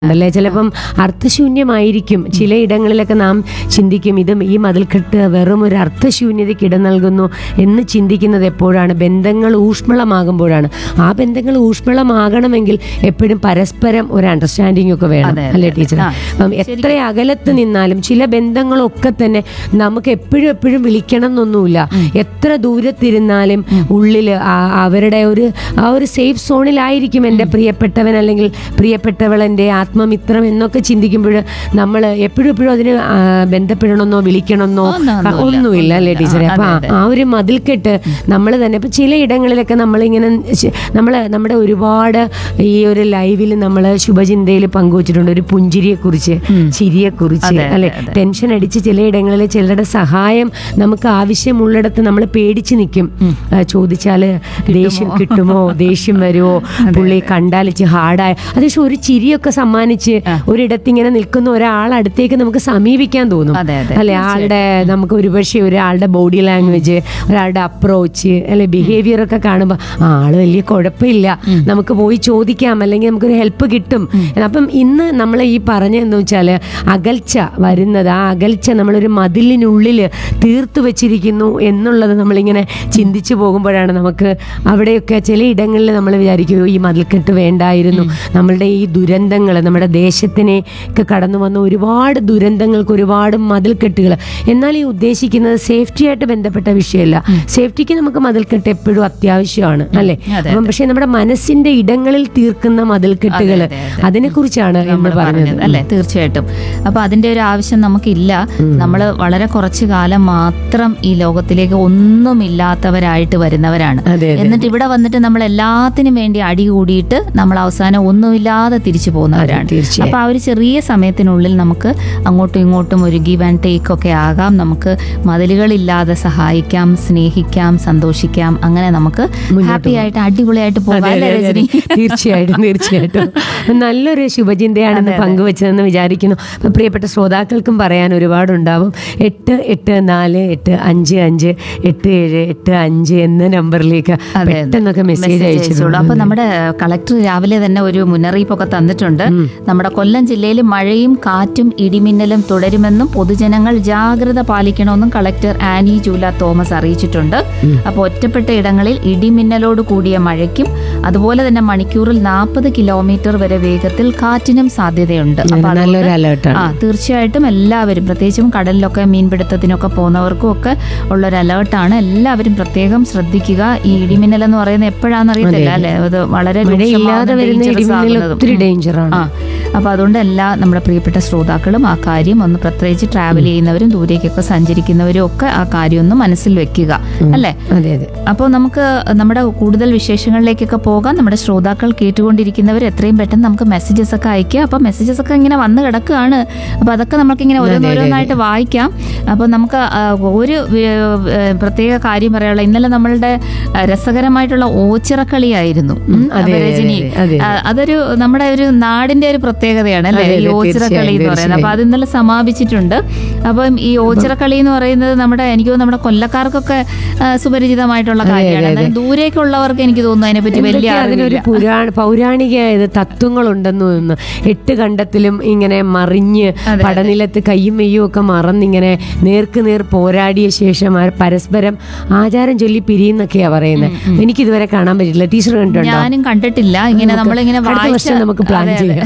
അല്ലേ ചിലപ്പം അർത്ഥശൂന്യമായിരിക്കും ചിലയിടങ്ങളിലൊക്കെ നാം ചിന്തിക്കും ഇത് ഈ മതിൽക്കെട്ട് വെറും ഒരു അർത്ഥശൂന്യതയ്ക്ക് ഇട നൽകുന്നു എന്ന് ചിന്തിക്കുന്നത് എപ്പോഴാണ് ബന്ധങ്ങൾ ഊഷ്മളമാകുമ്പോഴാണ് ആ ബന്ധങ്ങൾ ഊഷ്മളമാകണമെങ്കിൽ എപ്പോഴും പരസ്പരം ഒരു അണ്ടർസ്റ്റാൻഡിംഗ് ഒക്കെ വേണം അതെ, അതെ, അല്ലേ അതെ. ടീച്ചർ ആ, അപ്പം എത്ര അകലത്ത് നിന്നാലും ചില ബന്ധങ്ങളൊക്കെ തന്നെ നമുക്ക് എപ്പോഴും എപ്പോഴും വിളിക്കണം എന്നൊന്നുമില്ല എത്ര ദൂരത്തിരുന്നാലും ഉള്ളിൽ അവരുടെ ഒരു ആ ഒരു സേഫ് സോണിലായിരിക്കും എൻ്റെ പ്രിയപ്പെട്ടവൻ അല്ലെങ്കിൽ പ്രിയപ്പെട്ടവൾ എൻ്റെ ആത്മമിത്രം എന്നൊക്കെ ചിന്തിക്കുമ്പോൾ നമ്മൾ എപ്പോഴും എപ്പോഴും അതിന് ആ, ബന്ധപ്പെടണമെന്നോ വിളിക്കണമെന്നോ ഒന്നും- ക- ഒന്നുമില്ല. ഒന്നുമില്ല അല്ലേ ടീച്ചറെ ആ, അപ്പൊ അതെ, ആ ഒരു മതിൽക്കെട്ട് നമ്മൾ തന്നെ ഇപ്പൊ ചില ഇടങ്ങളിലൊക്കെ നമ്മളിങ്ങനെ നമ്മൾ നമ്മുടെ ഒരുപാട് ഈ ഒരു ലൈവിൽ നമ്മൾ ശുഭചിന്തയിൽ പങ്കുവച്ചിട്ടുണ്ട് ഒരു പുഞ്ചിരിയെ കുറിച്ച് ചിരിയെ കുറിച്ച് അതെ, അല്ലെ അതെ, അതെ. ടെൻഷൻ അടിച്ച് ചിലയിടങ്ങളിൽ ചിലരുടെ സഹായം നമുക്ക് ആവശ്യമുള്ളിടത്ത് നമ്മൾ പേടിച്ച് നിൽക്കും ചോദിച്ചാൽ ദേഷ്യം കിട്ടുമോ ദേഷ്യം വരുമോ പുള്ളി കണ്ടാലിച്ച് ഹാർഡായ അത് പക്ഷെ ഒരു ചിരിയൊക്കെ സമ്മാനിച്ച് ഒരിടത്ത് ഇങ്ങനെ നിൽക്കുന്ന ഒരാൾ അടുത്തേക്ക് നമുക്ക് സമീപിക്കാൻ തോന്നും അതെ, അതെ, അല്ലെ ആളുടെ നമുക്ക് ഒരുപക്ഷെ ഒരാളുടെ ബോഡി ലാംഗ്വേജ് ഒരാളുടെ അപ്രോച്ച് അല്ലെ ബിഹേവിയർ ഒക്കെ കാണുമ്പോൾ ആ ആള് വലിയ കുഴപ്പമില്ല നമുക്ക് പോയി ചോദിക്കാം അല്ലെങ്കിൽ നമുക്കൊരു ഹെൽപ്പ് കിട്ടും അപ്പം ഇന്ന് നമ്മൾ ഈ പറഞ്ഞതെന്ന് വെച്ചാൽ അകൽച്ച വരുന്നത് ആ അകൽച്ച നമ്മളൊരു മതിലിനുള്ളിൽ തീർത്തു വെച്ചിരിക്കുന്നു എന്നുള്ളത് നമ്മളിങ്ങനെ ചിന്തിച്ചു പോകുമ്പോഴാണ് നമുക്ക് അവിടെയൊക്കെ ചില ഇടങ്ങളിൽ നമ്മൾ വിചാരിക്കും ഈ മതിൽക്കെട്ട് വേണ്ടായിരുന്നു നമ്മളുടെ ഈ ദുരന്തങ്ങൾ നമ്മുടെ ദേശത്തിനെ ഒക്കെ കടന്നു വന്ന ഒരുപാട് ദുരന്തങ്ങൾക്ക് ഒരുപാട് മതിൽക്കെട്ടുകൾ എന്നാൽ ഈ ഉദ്ദേശിക്കുന്നത് സേഫ്റ്റിയായിട്ട് ബന്ധപ്പെട്ട വിഷയമല്ല സേഫ്റ്റിക്ക് നമുക്ക് മതിൽക്കെട്ട് എപ്പോഴും അത്യാവശ്യമാണ് അല്ലേ അതെ, അപ്പം പക്ഷെ നമ്മുടെ മനസ്സിന്റെ ഇടങ്ങളിൽ തീർക്കുന്ന മതിൽക്കെട്ടുകൾ അതെ, അതെ, അതെ. അതിനെക്കുറിച്ചാണ് നമ്മൾ നമ്മൾ പറഞ്ഞത് പറഞ്ഞത് അല്ലെ തീർച്ചയായിട്ടും അപ്പൊ അതിന്റെ ഒരു ആവശ്യം നമുക്കില്ല നമ്മൾ വളരെ കുറച്ചു കാലം മാത്രം ഈ ലോകത്തിലേക്ക് ഒന്നുമില്ലാത്തവരായിട്ട് വരുന്നവരാണ് അതെ, അതെ. എന്നിട്ട് ഇവിടെ വന്നിട്ട് നമ്മൾ എല്ലാത്തിനും വേണ്ടി അടി കൂടിയിട്ട് നമ്മൾ അവസാനം ഒന്നുമില്ലാതെ തിരിച്ചു പോകുന്നവരാണ് അതെ, തീർച്ചയായും. അപ്പൊ ആ ഒരു ചെറിയ സമയത്തിനുള്ളിൽ നമുക്ക് അങ്ങോട്ടും ഇങ്ങോട്ടും ഒരു ഗീവ് ആൻഡ് ടേക്ക് ഒക്കെ ആകാം നമുക്ക് മതിലുകളില്ലാതെ സഹായിക്കാം സ്നേഹിക്കാം സന്തോഷിക്കാം അങ്ങനെ നമുക്ക് ഹാപ്പി ആയിട്ട് അടിപൊളിയായിട്ട് പോകാം അതെ, അല്ലേ അതെ, അതെ. രജനി തീർച്ചയായിട്ടും തീർച്ചയായിട്ടും നല്ലൊരു ശുഭചിന്തയാണെന്ന് പങ്കുവച്ചതെന്ന് വിചാരിക്കുന്നു അപ്പൊ പ്രിയപ്പെട്ട ശ്രോതാക്കൾക്കും പറയാൻ ഒരുപാടുണ്ടാവും എട്ട് എട്ട് നാല് എട്ട് അഞ്ച് അഞ്ച് എട്ട് ഏഴ് എട്ട് അഞ്ച് എന്ന നമ്പറിലേക്ക് അതെ, അതെ. പെട്ടെന്നൊക്കെ മെസ്സേജ് മെസ്സേജ് അയച്ചോളൂ അയച്ചിട്ടുണ്ട് അപ്പൊ നമ്മുടെ കളക്ടർ രാവിലെ തന്നെ ഒരു മുന്നറിയിപ്പൊക്കെ തന്നിട്ടുണ്ട് നമ്മുടെ കൊല്ലം ജില്ലയിൽ മഴയും കാറ്റും ഇടിമിന്നലും തുടരുമെന്നും പൊതുജനങ്ങൾ ജാഗ്രത പാലിക്കണമെന്നും കളക്ടർ ആനി ജൂല തോമസ് അറിയിച്ചിട്ടുണ്ട് അപ്പോൾ ഒറ്റപ്പെട്ട ഇടങ്ങളിൽ ഇടിമിന്നലോട് കൂടിയ മഴയ്ക്കും അതുപോലെ തന്നെ മണിക്കൂറിൽ നാൽപ്പത് കിലോമീറ്റർ വരെ വേഗത്തിൽ കാറ്റിനും സാധ്യതയുണ്ട് അപ്പൊ അതുകൊണ്ട് നല്ലൊരു അലേർട്ടാണ് ആ തീർച്ചയായിട്ടും എല്ലാവരും പ്രത്യേകിച്ചും കടലിലൊക്കെ മീൻപിടുത്തത്തിനൊക്കെ പോകുന്നവർക്കും ഒക്കെ ഉള്ളൊരു അലേർട്ടാണ് എല്ലാവരും പ്രത്യേകം ശ്രദ്ധിക്കുക ഈ ഇടിമിന്നൽ എന്ന് പറയുന്നത് എപ്പോഴാണെന്ന് അറിയത്തില്ല അല്ലെ അത് വളരെ മഴയില്ലാതെ രൂക്ഷമാകുന്നതും വരുന്ന dangerous ഇടിമിന്നൽ ആകുന്നതും. ഒത്തിരി ഉം. ഡേഞ്ചറാണ് ആ അപ്പൊ അതുകൊണ്ട് എല്ലാ നമ്മുടെ പ്രിയപ്പെട്ട ശ്രോതാക്കളും ആ കാര്യം ഒന്ന് പ്രത്യേകിച്ച് ട്രാവൽ ചെയ്യുന്നവരും ദൂരേക്കൊക്കെ സഞ്ചരിക്കുന്നവരും ഒക്കെ ആ കാര്യം ഒന്ന് മനസ്സിൽ വെക്കുക അല്ലേ അതെ അതെ അപ്പോൾ നമുക്ക് നമ്മുടെ കൂടുതൽ വിശേഷങ്ങളിലേക്കൊക്കെ പോകാം നമ്മുടെ ശ്രോതാക്കൾ കേട്ടുകൊണ്ടിരിക്കുന്നവർ എത്രയും പെട്ടെന്ന് നമുക്ക് മെസ്സേജസ് ഒക്കെ അയക്കുക അപ്പോൾ മെസ്സേജസ് ഒക്കെ ഇങ്ങനെ വന്ന് കിടക്കുകയാണ് അപ്പോൾ അതൊക്കെ നമുക്ക് ഇങ്ങനെ ഓരോന്നോരോന്നായിട്ട് വായിക്കാം അപ്പോൾ നമുക്ക് ആ, ഒരു വി- ഏ, പ്രത്യേക കാര്യം പറയാനുള്ള ഇന്നലെ നമ്മളുടെ ആ, രസകരമായിട്ടുള്ള ഓച്ചിറക്കളിയായിരുന്നു ഉം, അതെ, അപ്പൊ രജനി അതെ, അതെ. ആ, അതൊരു നമ്മുടെ ഒരു നാടിന്റെ ഒരു പ്രത്യേകതയാണ് അല്ലേ അതെ, ഈ അതെ, ഓച്ചിറക്കളി എന്ന് തീർച്ചയായും, പറയുന്നത് അപ്പൊ അത് ഇന്നലെ സമാപിച്ചിട്ടുണ്ട് അപ്പം ഈ ഓച്ചിറക്കളി എന്ന് പറയുന്നത് നമ്മുടെ എനിക്ക് തോന്നുന്നു നമ്മുടെ കൊല്ലക്കാർക്കൊക്കെ ആ, സുപരിചിതമായിട്ടുള്ള കാര്യമാണ് എന്നാലും ദൂരേക്കുള്ളവർക്ക് എനിക്ക് തോന്നുന്നു അതിനെപ്പറ്റി വലിയ എന്തൊക്കെയാ അതിനൊരു അറിവില്ല പുരാണ പൗരാണിക ഇത് തത്വങ്ങളുണ്ടെന്ന് തോന്നുന്നു എട്ട് കണ്ടത്തിലും ഇങ്ങനെ മറിഞ്ഞ് അതെ. പടനിലത്ത് കയ്യും മെയ്യും ഒക്കെ മറന്നിങ്ങനെ നേർക്ക് നേർ പോരാടിയ ശേഷം ആ പരസ്പരം ആചാരം ചൊല്ലി പിരിയുന്നൊക്കെയാ പറയുന്നത് എനിക്കിതുവരെ കാണാൻ പറ്റില്ല ടീച്ചർ കണ്ടിട്ടുണ്ടോ ഞാനും കണ്ടിട്ടില്ല ഇങ്ങനെ നമ്മളിങ്ങനെ അടുത്ത വായിച്ച വർഷം നമുക്ക് പ്ലാൻ അതെ, അതെ. ചെയ്യാം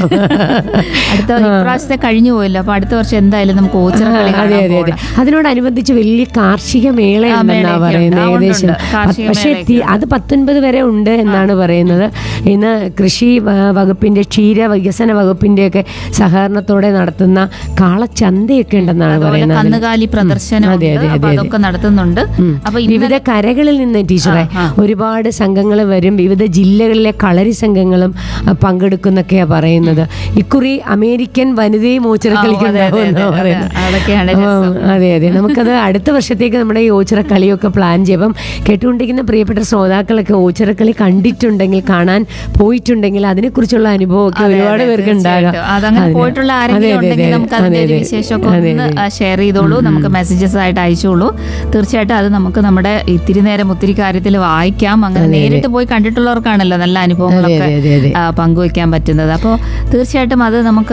അടുത്ത ഇപ്രാവശ്യത്തെ കഴിഞ്ഞു പോയില്ല അപ്പൊ അടുത്ത വർഷം എന്തായാലും നമുക്ക് ഓച്ചിറക്കളി അതെ കാണാൻ അതെ അതെ പോകണം അതിനോടനുബന്ധിച്ച് വലിയ കാർഷിക മേള ആ, ഉണ്ടെന്നാ മേളയൊക്കെ പറയുന്നത് ഉണ്ട്. ആ, ഉണ്ട്, ഏകദേശം ഉണ്ട്. കാർഷിക പക്ഷേ മേളയൊക്കെ തി- അത് പത്തൊൻപത് വരെ ഉണ്ട് എന്നാണ് പറയുന്നത് ഇന്ന് കൃഷി ആ, വകുപ്പിന്റെ ക്ഷീര വികസന വകുപ്പിന്റെ ഒക്കെ സഹകരണത്തോടെ നടത്തുന്ന കാളച്ചന്തയൊക്കെ ഉണ്ടെന്നാണ് അതുപോലെ പറയുന്നത് അതിന്. കന്നുകാലി പ്രദർശനം അതെ, അതെ, അപ്പൊ അതെ, അതൊക്കെ നടത്തുന്നുണ്ട് അപ്പൊ ഇന്നലെ വിവിധ കരകളിൽ നിന്ന് ടീച്ചറെ ആ, ആ. ഒരുപാട് സംഘങ്ങൾ വരും വിവിധ ജില്ലകളിലെ കളരി സംഘങ്ങളും ആ, പങ്കെടുക്കുന്നൊക്കെയാ പറയുന്നത് ഇക്കുറി അമേരിക്കൻ വനിതയും മോച്ചിറക്കളിക്ക് ആ, അതെ, അതെ, ഉണ്ടാവുമെന്നാ അതെ, പറയുന്നത് അതെ. അതൊക്കെയാണ് ആ, രസം. അതെ അതെ നമുക്കത് അടുത്ത വർഷത്തേക്ക് നമ്മുടെ ഈ ഓച്ചിറക്കളിയൊക്കെ പ്ലാൻ ചെയ്യും അപ്പം കേട്ടുകൊണ്ടിരിക്കുന്ന പ്രിയപ്പെട്ട ശ്രോതാക്കളൊക്കെ ഓച്ചിറക്കളി കണ്ടിട്ടുണ്ടെങ്കിൽ കാണാൻ പോയിട്ടുണ്ടെങ്കിൽ അതിനെക്കുറിച്ചുള്ള അനുഭവമൊക്കെ അതെ, ഒരുപാട് അതെ, പേർക്ക് ഉണ്ടാകാം തീർച്ചയായിട്ടും. അതങ്ങനെ അതിന്. പോയിട്ടുള്ള അതെ, ആരെങ്കിലും അതെ, ഉണ്ടെങ്കിൽ അതെ. നമുക്ക് അതിന്റെ അതെ, ഒരു അതെ. വിശേഷമൊക്കെ അതെ, ഒന്ന് അതെ. ഷെയർ ചെയ്തോളൂ നമുക്ക് മെസ്സേജസ് ആയിട്ട് അയച്ചോളൂ തീർച്ചയായിട്ടും അത് നമുക്ക് നമ്മുടെ ഇത്തിരി നേരം ഒത്തിരി കാര്യത്തിൽ വായിക്കാം അങ്ങനെ നേരിട്ട് പോയി കണ്ടിട്ടുള്ളവർക്കാണല്ലോ നല്ല അനുഭവങ്ങളൊക്കെ അതെ, അതെ, അതെ. ആ, പങ്കുവെക്കാൻ പറ്റുന്നത് അപ്പോൾ തീർച്ചയായിട്ടും അത് നമുക്ക്